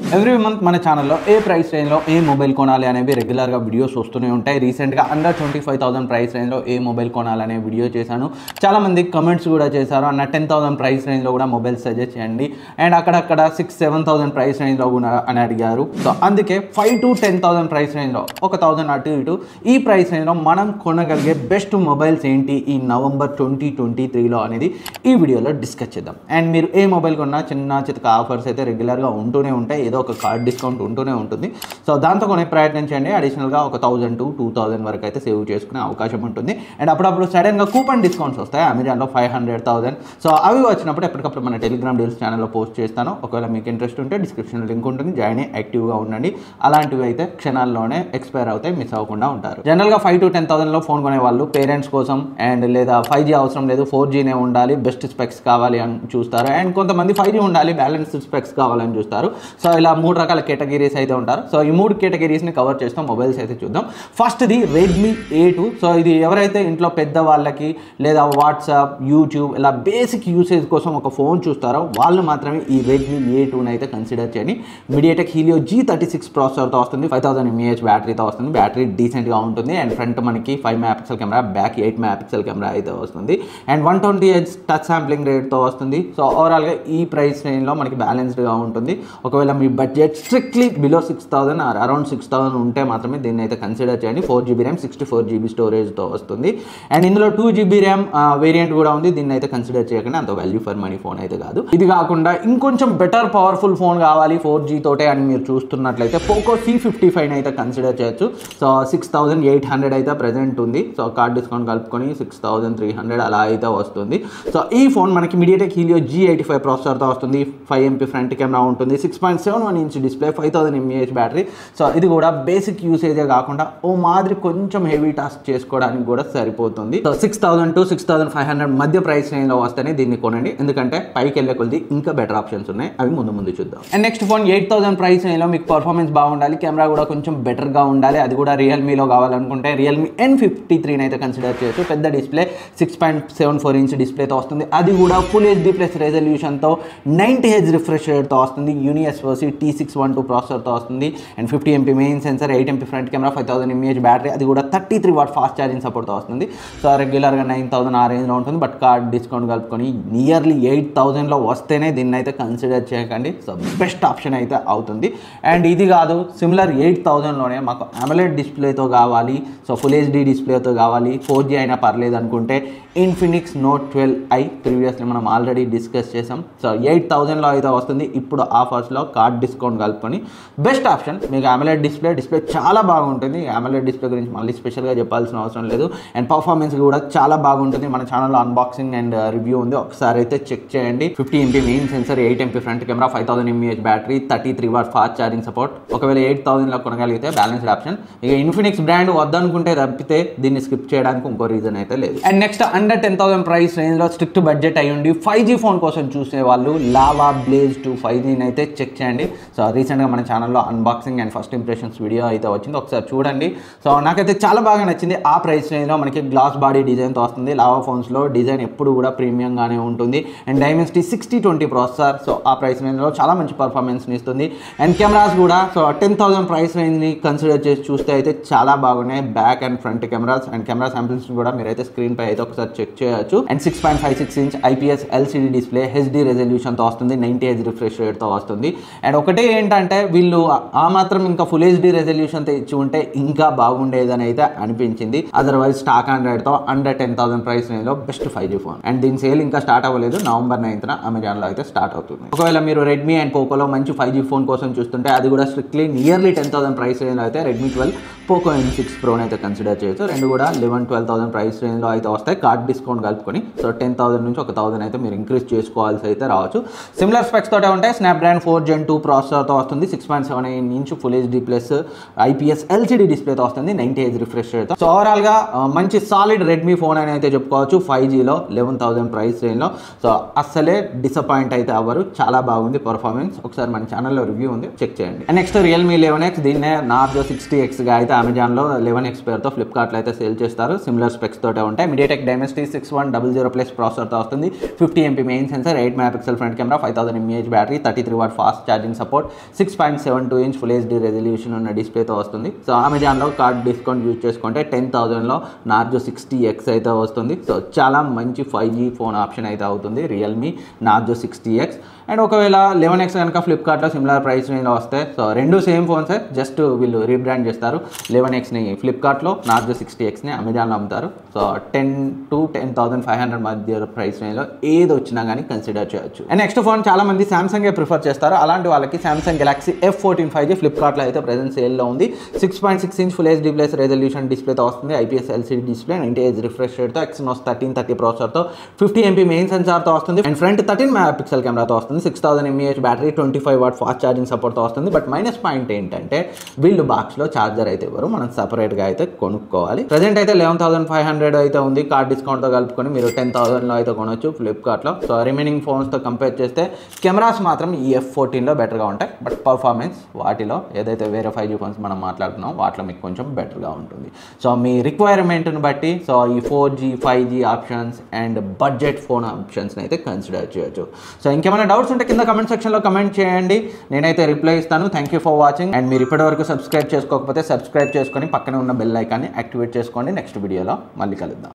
every month మన ఛానల్లో ఏ price రేంజ్లో ఏ మొబైల్ కొనాలి అనేవి రెగ్యులర్గా వీడియోస్ వస్తూనే ఉంటాయి రీసెంట్గా under twenty five thousand price రేంజ్లో ఏ మొబైల్ కొనాలి అనే వీడియో చేశాను చాలామంది కమెంట్స్ కూడా చేశారు అన్న టెన్ థౌసండ్ ప్రైస్ రేంజ్లో కూడా మొబైల్ సజెస్ట్ చేయండి అండ్ అక్కడక్కడ సిక్స్ సెవెన్ థౌసండ్ ప్రైస్ రేంజ్లో కూడా అని అడిగారు సో అందుకే five to ten thousand price రేంజ్లో ఒక థౌసండ్ అటు ఇటు ఈ ప్రైస్ రేంజ్లో మనం కొనగలిగే బెస్ట్ మొబైల్స్ ఏంటి ఈ నవంబర్ ట్వంటీ ట్వంటీ త్రీలో అనేది ఈ వీడియోలో డిస్కస్ చేద్దాం అండ్ మీరు ఏ మొబైల్ కొన్నా చిన్న చితక ఆఫర్స్ అయితే రెగ్యులర్గా ఉంటూనే ఉంటాయి ఏదో ఒక కార్డ్ డిస్కౌంట్ ఉంటూనే ఉంటుంది సో దాంతో కొనే ప్రయత్నం చేయండి అడిషనల్గా ఒక థౌసండ్ టు టూ థౌసండ్ వరకు అయితే సేవ్ చేసుకునే అవకాశం ఉంటుంది అండ్ అప్పుడప్పుడు సడన్గా కూపన్ డిస్కౌంట్స్ వస్తాయి అమెజాన్లో ఫైవ్ హండ్రెడ్ థౌసండ్ సో అవి వచ్చినప్పుడు ఎప్పటికప్పుడు మన టెలిగ్రామ్ డీల్స్ ఛానల్లో పోస్ట్ చేస్తాను ఒకవేళ మీకు ఇంట్రెస్ట్ ఉంటే డిస్క్రిప్షన్ లింక్ ఉంటుంది జాయిన్ అయ్యి యాక్టివ్గా ఉండండి అలాంటివి అయితే క్షణాల్లోనే ఎక్స్పైర్ అవుతాయి మిస్ అవ్వకుండా ఉంటారు జనరల్గా ఫైవ్ టు టెన్ థౌసండ్లో ఫోన్ కొనే వాళ్ళు పేరెంట్స్ కోసం అండ్ లేదా ఫైవ్ జీ అవసరం లేదు ఫోర్ జీనే ఉండాలి బెస్ట్ స్పెక్స్ కావాలి అని చూస్తారు అండ్ కొంతమంది ఫైవ్ జీ ఉండాలి బ్యాలెన్స్డ్ స్పెక్స్ కావాలని చూస్తారు సో ఇలా మూడు రకాల కేటగిరీస్ అయితే ఉంటారు సో ఈ మూడు కేటగిరీస్ని కవర్ చేస్తాం మొబైల్స్ అయితే చూద్దాం ఫస్ట్ది రెడ్మీ ఏ టూ సో ఇది ఎవరైతే ఇంట్లో పెద్ద వాళ్ళకి లేదా వాట్సాప్ యూట్యూబ్ ఇలా బేసిక్ యూసేజ్ కోసం ఒక ఫోన్ చూస్తారో వాళ్ళు మాత్రమే ఈ రెడ్మీ ఏ టూని అయితే కన్సిడర్ చేయండి MediaTek Helio G thirty six ప్రాసెసర్తో వస్తుంది ఫైవ్ థౌసండ్ ఎంఏహెచ్ బ్యాటరీతో వస్తుంది బ్యాటరీ డీసెంట్గా ఉంటుంది అండ్ ఫ్రంట్ మనకి five mega pixel camera back eight mega pixel camera అయితే వస్తుంది and one twenty H touch sampling రేట్తో వస్తుంది సో ఓవరాల్గా ఈ ప్రైస్ రేంజ్లో మనకి బ్యాలెన్స్డ్గా ఉంటుంది ఒకవేళ మీ budget strictly below six thousand or around six thousand ఉంటే మాత్రమే దీన్ని అయితే కన్సిడర్ చేయండి four GB RAM sixty four GB స్టోరేజ్తో వస్తుంది అండ్ ఇందులో టూ జీబీ ర్యామ్ వేరియంట్ కూడా ఉంది దీన్ని అయితే కన్సిడర్ చేయకుండా అంత వాల్యూ ఫర్ మనీ ఫోన్ అయితే కాదు ఇది కాకుండా ఇంకొంచెం బెటర్ పవర్ఫుల్ ఫోన్ కావాలి ఫోర్ జీ తోటే అని మీరు చూస్తున్నట్లయితే పోకో సి ఫిఫ్టీ ఫైవ్ అయితే కన్సిడర్ చేయొచ్చు so six thousand eight hundred అయితే ప్రజెంట్ ఉంది సో కార్డ్ డిస్కౌంట్ కలుపుకొని సిక్స్ థౌసండ్ త్రీ హండ్రెడ్ అలా అయితే వస్తుంది సో ఈ ఫోన్ మనకి MediaTek Helio G eighty five ప్రాసెసర్తో వస్తుంది ఫైవ్ ఎంపీ ఫ్రంట్ కెమెరా ఉంటుంది six point seven one inch display five thousand mAh battery so ఇది కూడా బేసిక్ యూసేజే కాకుండా ఓ మాదిరి కొంచెం హెవీ టాస్క్ చేసుకోవడానికి కూడా సరిపోతుంది so six thousand to six thousand five hundred మధ్య ప్రైస్ రేంజ్లో వస్తేనే దీన్ని కొనండి ఎందుకంటే పైకి వెళ్ళే కొద్ది ఇంకా బెటర్ ఆప్షన్స్ ఉన్నాయి అవి ముందు ముందు చూద్దాం and next phone eight thousand price రేంజ్లో మీకు పర్ఫార్మెన్స్ బాగుండాలి కెమెరా కూడా కొంచెం బెటర్గా ఉండాలి అది కూడా రియల్మీలో కావాలనుకుంటే రియల్మీ ఎన్ ఫిఫ్టీ త్రీని అయితే కన్సిడర్ చేయొచ్చు పెద్ద display six point seven four inch డిస్ప్లేతో వస్తుంది అది కూడా ఫుల్ హెచ్డి ప్లస్ రెజల్యూషన్తో నైంటీ హెచ్ రిఫ్రెష్ రేట్తో వస్తుంది Unisoc T six one two ప్రాసెసర్తో వస్తుంది and fifty MP main sensor eight MP front camera five thousand mAh battery అది కూడా thirty three watt fast charging సపోర్ట్తో వస్తుంది సో రెగ్యులర్గా నైన్ థౌసండ్ ఆ రేంజ్లో ఉంటుంది బట్ కార్డ్ డిస్కౌంట్ కలుపుకొని నియర్లీ ఎయిట్ థౌసండ్లో వస్తేనే దీన్ని అయితే కన్సిడర్ చేయకండి సో బెస్ట్ ఆప్షన్ అయితే అవుతుంది అండ్ ఇది కాదు సిమిలర్ ఎయిట్ థౌసండ్లోనే మాకు అమలెడ్ డిస్ప్లేతో కావాలి సో ఫుల్ హెచ్డి డిస్ప్లేతో కావాలి ఫోర్ జీ అయినా పర్లేదు అనుకుంటే Infinix note twelve I previously మనం ఆల్రెడీ డిస్కస్ చేసాం సో ఎయిట్ థౌసండ్లో అయితే వస్తుంది ఇప్పుడు ఆఫర్స్లో కార్డ్ డిస్కౌంట్ కలుపుకొని బెస్ట్ ఆప్షన్ మీకు అమలెడ్ డిస్ప్లే డిస్ప్లే చాలా బాగుంటుంది అమలెడ్ డిస్ప్లే గురించి మళ్ళీ స్పెషల్గా చెప్పాల్సిన అవసరం లేదు అండ్ పర్ఫార్మెన్స్ కూడా చాలా బాగుంటుంది మన ఛానల్లో అన్బాక్సింగ్ అండ్ రివ్యూ ఉంది ఒకసారి అయితే చెక్ చేయండి fifty MP main sensor eight MP front camera five thousand mAh battery thirty three watt fast charging support ఒకవేళ ఎయిట్ థౌసండ్లో కొనగలిగితే బ్యాలెన్స్డ్ ఆప్షన్ ఇక ఇన్ఫినిక్స్ బ్రాండ్ వద్దనుకుంటే తప్పితే దీన్ని స్కిప్ చేయడానికి ఇంకో రీజన్ అయితే లేదు and next under ten thousand price రేంజ్లో స్ట్రిక్ట్ బడ్జెట్ అయ్యి ఉండి ఫైవ్ జీ ఫోన్ కోసం చూసే వాళ్ళు లావా బ్లేజ్ టూ ఫైవ్ జీని అయితే చెక్ చేయండి సో రీసెంట్గా మన ఛానల్లో unboxing and first impressions video అయితే వచ్చింది ఒకసారి చూడండి సో నాకైతే చాలా బాగా నచ్చింది ఆ ప్రైస్ రేంజ్లో మనకి గ్లాస్ బాడీ డిజైన్తో వస్తుంది లావా ఫోన్స్లో డిజైన్ ఎప్పుడు కూడా ప్రీమియంగానే ఉంటుంది and Dimensity sixty twenty processor so ఆ ప్రైస్ రేంజ్లో చాలా మంచి పర్ఫార్మెన్స్ని ఇస్తుంది అండ్ కెమెరాస్ కూడా సో టెన్ థౌసండ్ ప్రైస్ రేంజ్ని కన్సిడర్ చేసి చూస్తే అయితే చాలా బాగున్నాయి back and front cameras and camera samples కూడా మీరైతే స్క్రీన్ పై అయితే ఒకసారి చెక్ చేయొచ్చు and six point five six inch IPS LCD display HD రెజల్యూషన్తో వస్తుంది నైంటీ హెచ్ రిఫ్రెష్ రేట్తో వస్తుంది అండ్ ఒకటే ఏంటంటే వీళ్ళు ఆ మాత్రం ఇంకా ఫుల్ హెచ్డి రెజల్యూషన్తో ఇచ్చి ఉంటే ఇంకా బాగుండేదని అయితే అనిపించింది అదర్వైజ్ స్టాక్ ఆండ్రాయిడ్తో అండర్ టెన్ థౌసండ్ ప్రైస్ రేంజ్లో best five G phone and దీని సేల్ ఇంకా స్టార్ట్ అవ్వలేదు నవంబర్ నైన్త్న అమెజాన్లో అయితే స్టార్ట్ అవుతుంది ఒకవేళ మీరు రెడ్మీ అండ్ పోకోలో మంచి ఫైవ్ జీ ఫోన్ కోసం చూస్తుంటే అది కూడా strictly nearly ten thousand price రేంజ్లో అయితే Redmi twelve Poco N six ప్రోని అయితే కన్సిడర్ చేయొచ్చు రెండు కూడా లెవెన్ ట్వెల్వ్ థౌసండ్ ప్రైస్ రేంజ్లో అయితే వస్తాయి కార్డ్ డిస్కౌంట్ కలుపుకొని సో టెన్ థౌసండ్ నుంచి ఒక థౌసండ్ అయితే మీరు ఇంక్రీజ్ చేసుకోవాల్సి అయితే రావచ్చు సిమిలర్ స్పెక్స్ తోటే ఉంటాయి స్నాప్డ్రాగన్ ఫోర్ జెన్ టూ ప్రాసెసర్తో వస్తుంది six point seven eight inch full HD plus IPS LCD డిస్ప్లేతో వస్తుంది నైంటీ హెచ్ రిఫ్రెష్ రేట్తో సో ఓవరాల్గా మంచి సాలిడ్ రెడ్మీ ఫోన్ అని అయితే చెప్పుకోవచ్చు ఫైవ్ జీలో లెవెన్ థౌసండ్ ప్రైస్ రేంజ్లో సో అస్సలే డిసప్పాయింట్ అయితే అవ్వరు చాలా బాగుంది పర్ఫార్మెన్స్ ఒకసారి మన ఛానల్లో రివ్యూ ఉంది చెక్ చేయండి and next Realme eleven X దీన్నే నార్జో సిక్స్టీ ఎక్స్గా అయితే అమెజాన్లో లెవెన్ ఎక్స్ పేరుతో ఫ్లిప్కార్ట్లో అయితే సేల్ చేస్తారు సిమిలర్ స్పెక్స్ తోటే ఉంటాయి MediaTek Dimensity six one double zero plus ప్రాసెసర్తో వస్తుంది fifty MP main sensor eight mega pixel front camera five thousand mAh battery thirty three watt fast charging charging support six point seven two inch full HD resolution ఉన్న డిస్ప్లేతో వస్తుంది so అమెజాన్లో card discount use చేసుకుంటే ten థౌసండ్లో Narzo sixty X అయితే వస్తుంది so చాలా మంచి ఫైవ్ జీ ఫోన్ ఆప్షన్ అయితే అవుతుంది Realme Narzo sixty X and ఒకవేళ లెవెన్ ఎక్స్ కనుక ఫ్లిప్కార్ట్లో సిమిలర్ ప్రైస్ రేంజ్లో వస్తే సో రెండు సేమ్ ఫోన్సే జస్ట్ వీళ్ళు రీబ్రాండ్ చేస్తారు లెవెన్ ఎక్స్ని ఫ్లిప్కార్ట్లో నార్జో సిక్స్టీ ఎక్స్ని అమెజాన్లో అమ్ముతారు so ten to ten thousand five hundred మధ్య ప్రైస్ రేంజ్లో ఏది వచ్చినా కానీ కన్సిడర్ చేయొచ్చు అండ్ నెక్స్ట్ ఫోన్ చాలా మంది సామ్సంగే ప్రిఫర్ చేస్తారు అలాంటి వాళ్ళకి Samsung Galaxy F fourteen five G ఫ్లిప్కార్ట్లో అయితే ప్రెసెంట్ సేల్లో ఉంది six point six inch full HD plus resolution డిస్ప్లేతో వస్తుంది IPS LCD display ninety H refresh రేట్తో ఎక్స్నోస్ థర్టీన్ థర్టీ ప్రాసెసర్తో ఫిఫ్టీ ఎంపీ మెయిన్ సెన్సార్తో వస్తుంది అండ్ ఫ్రంట్ థర్టీన్ మెగా పిక్సెల్ కెమెరాతో వస్తుంది six thousand mAh battery twenty five watt fast charging సపోర్ట్తో వస్తుంది బట్ మైనస్ పాయింట్ ఏంటంటే వీళ్ళు బాక్స్లో ఛార్జర్ అయితే ఇవ్వరు మనం సపరేట్గా అయితే కొనుక్కోవాలి ప్రజెంట్ అయితే లెవెన్ థౌసండ్ ఫైవ్ హండ్రెడ్ అయితే ఉంది కార్డ్ డిస్కౌంట్తో కలుపుకొని మీరు టెన్ థౌసండ్లో అయితే కొనొచ్చు ఫ్లిప్కార్ట్లో సో రిమైనింగ్ ఫోన్స్తో కంపేర్ చేస్తే కెమెరాస్ మాత్రం ఈ ఎఫ్ ఫోర్టీన్లో బెటర్గా ఉంటాయి బట్ పర్ఫార్మెన్స్ వాటిలో ఏదైతే వేరే ఫైవ్ జీ ఫోన్స్ మనం మాట్లాడుతున్నాం వాటిలో మీకు కొంచెం బెటర్గా ఉంటుంది సో మీ రిక్వైర్మెంట్ని బట్టి సో ఈ four G five G options and budget phone ఆప్షన్స్ని అయితే కన్సిడర్ చేయొచ్చు సో ఇంకేమైనా డౌట్స్ ఉంటే కింద కమెంట్ సెక్షన్లో కమెంట్ చేయండి నేనైతే రిప్లై ఇస్తాను thank you for watching and మీరు ఇప్పటివరకు సబ్స్క్రైబ్ చేసుకోకపోతే సబ్స్క్రైబ్ చేసుకొని పక్కనే ఉన్న బెల్ ఐకాన్ని యాక్టివేట్ చేసుకోండి నెక్స్ట్ వీడియోలో మళ్ళీ కలుద్దాం